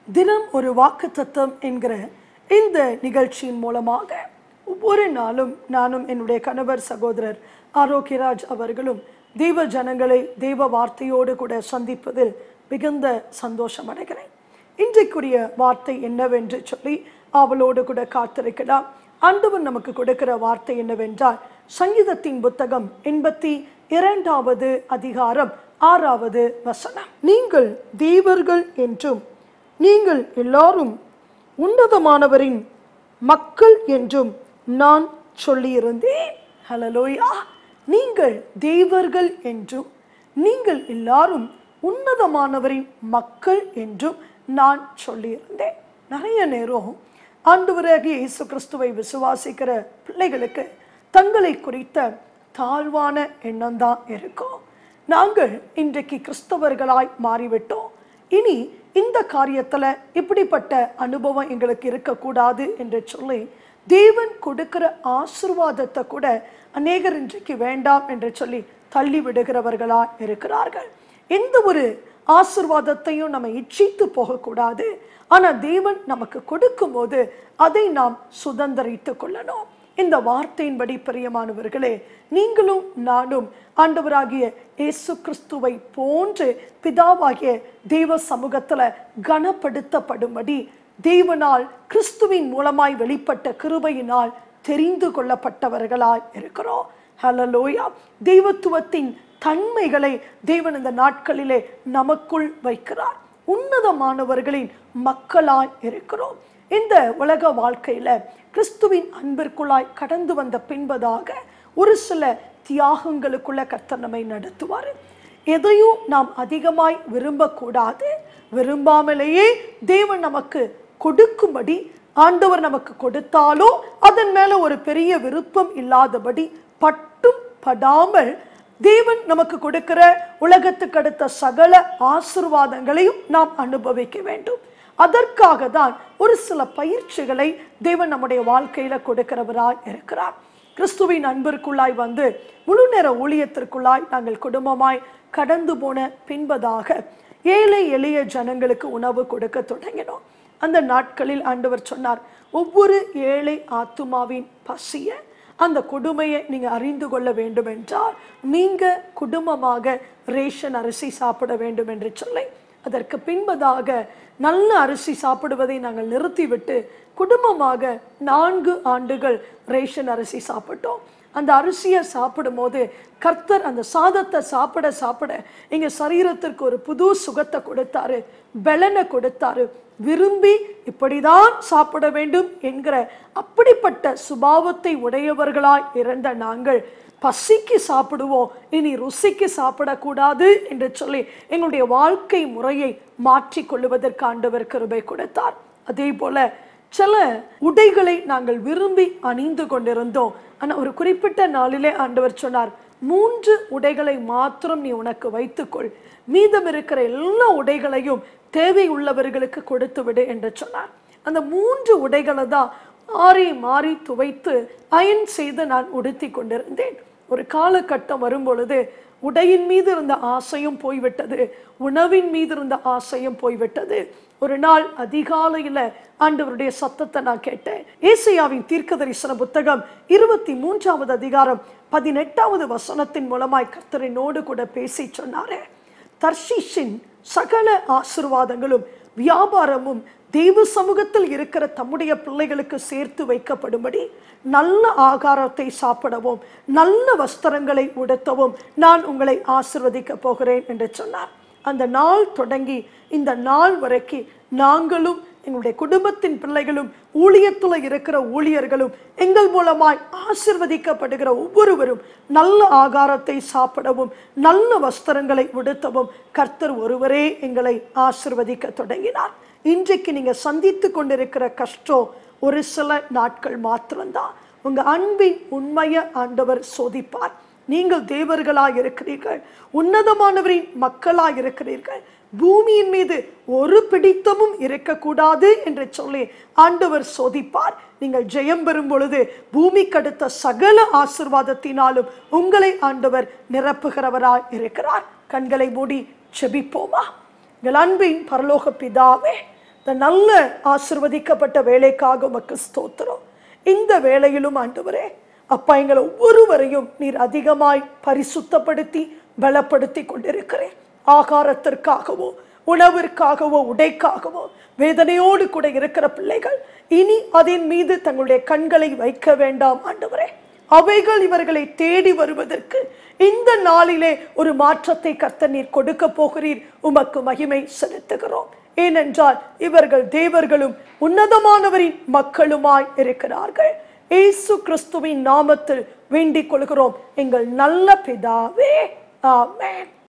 தினம் ஒரு வாக்கு தத்துவம் என்கிற இந்த நிகழ்ச்சியின் மூலமாக ஒவ்வொரு நாளும் நானும் என்னுடைய கணவர் சகோதரர் ஆரோக்கியராஜ் அவர்களும் தெய்வ ஜனங்களை தெய்வ வார்த்தையோடு கூட சந்திப்பதில் மிகுந்த சந்தோஷம் அடைகிறேன் இன்றைக்குரிய வார்த்தை என்னவென்று சொல்லி அவளோடு கூட காத்திருக்கலாம் ஆண்டவர் நமக்கு கொடுக்கிற வார்த்தை என்னவென்றால் சங்கீதத்தின் புத்தகம் எண்பத்தி இரண்டாவது அதிகாரம் ஆறாவது வசனம் நீங்கள் தேவர்கள் என்றும் நீங்கள் எல்லாரும் உன்னதமானவரின் மக்கள் என்றும் நான் சொல்லியிருந்தேன் ஹலலோயா நீங்கள் தேவர்கள் என்றும் நீங்கள் எல்லாரும் உன்னதமானவரின் மக்கள் என்றும் நான் சொல்லியிருந்தேன் நிறைய நேரம் ஆண்டவராகிய இயேசு கிறிஸ்துவை விசுவாசிக்கிற பிள்ளைகளுக்கு தங்களை குறித்த தாழ்வான எண்ணம் தான் இருக்கும் நாங்கள் இன்றைக்கு கிறிஸ்தவர்களாய் மாறிவிட்டோம் இனி இந்த காரியத்துல இப்படிப்பட்ட அனுபவம் எங்களுக்கு இருக்கக்கூடாது என்று சொல்லி தேவன் கொடுக்கிற ஆசிர்வாதத்தை கூட அநேகர் இன்றைக்கு வேண்டாம் என்று சொல்லி தள்ளி விடுகிறவர்களா இருக்கிறார்கள் எந்த ஒரு ஆசிர்வாதத்தையும் நம்ம இச்சித்து போகக்கூடாது ஆனா தேவன் நமக்கு கொடுக்கும்போது அதை நாம் சுதந்திரித்து கொள்ளணும் இந்த வார்த்தையின்படி பிரியமானவர்களே நீங்களும் நானும் ஆண்டவராகிய இயேசு கிறிஸ்துவை போன்று பிதாவாகிய தெய்வ சமூகத்துல கனப்படுத்தப்படும்படி தேவனால் கிறிஸ்துவின் மூலமாய் வெளிப்பட்ட கிருபையினால் தெரிந்து கொள்ளப்பட்டவர்களாய் இருக்கிறோம் ஹலலோயா தெய்வத்துவத்தின் தன்மைகளை தேவன் இந்த நாட்களிலே நமக்குள் வைக்கிறார் உன்னதமானவர்களின் மக்களாய் இருக்கிறோம் இந்த உலக வாழ்க்கையில கிறிஸ்துவின் அன்பிற்குள்ளாய் கடந்து வந்த பின்பதாக ஒரு சில தியாகங்களுக்குள்ள கர்த்தர் நம்மை நடத்துவார் எதையும் நாம் அதிகமாய் விரும்பக்கூடாது விரும்பாமலேயே தேவன் நமக்கு கொடுக்கும்படி ஆண்டவர் நமக்கு கொடுத்தாலும் அதன் மேல ஒரு பெரிய விருப்பம் இல்லாதபடி பட்டும் படாமல் தேவன் நமக்கு கொடுக்கிற உலகத்துக்கு அடுத்த சகல ஆசிர்வாதங்களையும் நாம் அனுபவிக்க வேண்டும் அதற்காக தான் ஒரு சில பயிற்சிகளை தேவன் நம்முடைய வாழ்க்கையில கொடுக்கிறவராய் இருக்கிறார் கிறிஸ்துவின் அன்பிற்குள்ளாய் வந்து முழு நேர ஊழியத்திற்குள்ளாய் நாங்கள் குடும்பமாய் கடந்து போன பின்பதாக ஏழை எளிய ஜனங்களுக்கு உணவு கொடுக்க தொடங்கினோம் அந்த நாட்களில் ஆண்டவர் சொன்னார் ஒவ்வொரு ஏழை ஆத்துமாவின் பசிய அந்த கொடுமையை நீங்க அறிந்து கொள்ள வேண்டும் என்றால் நீங்க குடும்பமாக ரேஷன் அரிசி சாப்பிட வேண்டும் என்று சொல்லி அதற்கு பின்பதாக நல்ல அரிசி சாப்பிடுவதை நாங்கள் நிறுத்திவிட்டு குடும்பமாக நான்கு ஆண்டுகள் ரேஷன் அரிசி சாப்பிட்டோம் அந்த அரிசியை சாப்பிடும்போது கர்த்தர் அந்த சாதத்தை சாப்பிட சாப்பிட எங்க சரீரத்திற்கு ஒரு புது சுகத்தை கொடுத்தாரு பலனை கொடுத்தாரு விரும்பி இப்படிதான் சாப்பிட வேண்டும் என்கிற அப்படிப்பட்ட சுபாவத்தை உடையவர்களாய் இருந்த நாங்கள் பசிக்கு சாப்பிடுவோம் இனி ருசிக்கு சாப்பிடக்கூடாது என்று சொல்லி எங்களுடைய வாழ்க்கை முறையை மாற்றிக் கொள்ளுவதற்கு ஆண்டவர் கிருபை கொடுத்தார் அதே போல சில உடைகளை நாங்கள் விரும்பி அணிந்து கொண்டிருந்தோம் ஆனா ஒரு குறிப்பிட்ட நாளிலே ஆண்டவர் சொன்னார் மூன்று உடைகளை மாத்திரம் நீ உனக்கு வைத்துக்கொள் மீதம் இருக்கிற எல்லா உடைகளையும் தேவை உள்ளவர்களுக்கு கொடுத்து விடு என்று சொன்னார் அந்த மூன்று உடைகளை தான் மாறி மாறி துவைத்து அயன் செய்து நான் உடுத்தி கொண்டிருந்தேன் ஒரு காலகட்டம் வரும் பொழுது உடையின் மீது இருந்த ஆசையும் போய்விட்டது உணவின் மீது இருந்த ஆசையும் போய்விட்டது ஒரு நாள் அதிகாலையில ஆண்டவருடைய சத்தத்தை நான் கேட்டேன் ஏசையாவின் தீர்க்க தரிசன புத்தகம் இருபத்தி மூன்றாவது அதிகாரம் பதினெட்டாவது வசனத்தின் மூலமாய் கர்த்தரினோடு கூட பேசி சொன்னாரே தர்ஷீஷின் சகல ஆசிர்வாதங்களும் வியாபாரமும் தெய்வ சமூகத்தில் இருக்கிற தம்முடைய பிள்ளைகளுக்கு சேர்த்து வைக்கப்படும்படி நல்ல ஆகாரத்தை சாப்பிடவும் நல்ல வஸ்திரங்களை உடுத்தவும் நான் உங்களை ஆசிர்வதிக்க போகிறேன் என்று சொன்னார் அந்த நாள் தொடங்கி இந்த நாள் வரைக்கும் நாங்களும் எங்களுடைய குடும்பத்தின் பிள்ளைகளும் ஊழியத்துல இருக்கிற ஊழியர்களும் எங்கள் மூலமாய் ஆசிர்வதிக்கப்படுகிற ஒவ்வொருவரும் நல்ல ஆகாரத்தை சாப்பிடவும் நல்ல வஸ்திரங்களை உடுத்தவும் கர்த்தர் ஒருவரே எங்களை ஆசிர்வதிக்க தொடங்கினார் இன்றைக்கு நீங்க சந்தித்து கொண்டிருக்கிற கஷ்டம் ஒரு சில நாட்கள் மாத்திரம்தான் உங்க அன்பின் உண்மையை ஆண்டவர் சோதிப்பார் நீங்கள் தேவர்களாய் இருக்கிறீர்கள் உன்னதமானவரின் மக்களாய் இருக்கிறீர்கள் பூமியின் மீது ஒரு பிடித்தமும் இருக்கக்கூடாது என்று சொல்லி ஆண்டவர் சோதிப்பார் நீங்கள் ஜெயம் பெறும் பொழுது பூமிக்கு அடுத்த சகல ஆசிர்வாதத்தினாலும் உங்களை ஆண்டவர் நிரப்புகிறவராய் இருக்கிறார் கண்களை மூடி செபிப்போமா எங்கள் அன்பின் பரலோக பிதாவே இந்த நல்ல ஆசிர்வதிக்கப்பட்ட வேலைக்காக உமக்கு ஸ்தோத்திரம் இந்த வேலையிலும் ஆண்டவரே அப்பா எங்களை ஒவ்வொருவரையும் நீர் அதிகமாய் பரிசுத்தப்படுத்தி பலப்படுத்தி கொண்டிருக்கிறேன் ஆகாரத்திற்காகவோ உணவிற்காகவோ உடைக்காகவோ வேதனையோடு கூட இருக்கிற பிள்ளைகள் இனி அதன் மீது தங்களுடைய கண்களை வைக்க வேண்டாம் ஆண்டவரே அவைகள் இவர்களை தேடி வருவதற்கு இந்த நாளிலே ஒரு மாற்றத்தை கர்த்தர் நீர் கொடுக்க போகிறீர் உமக்கு மகிமை செலுத்துகிறோம் ஏனென்றால் இவர்கள் தேவர்களும் உன்னதமானவரின் மக்களுமாய் இருக்கிறார்கள் இயேசு கிறிஸ்துவின் நாமத்தில் வேண்டிக் கொள்கிறோம் எங்கள் நல்ல பிதாவே ஆமென்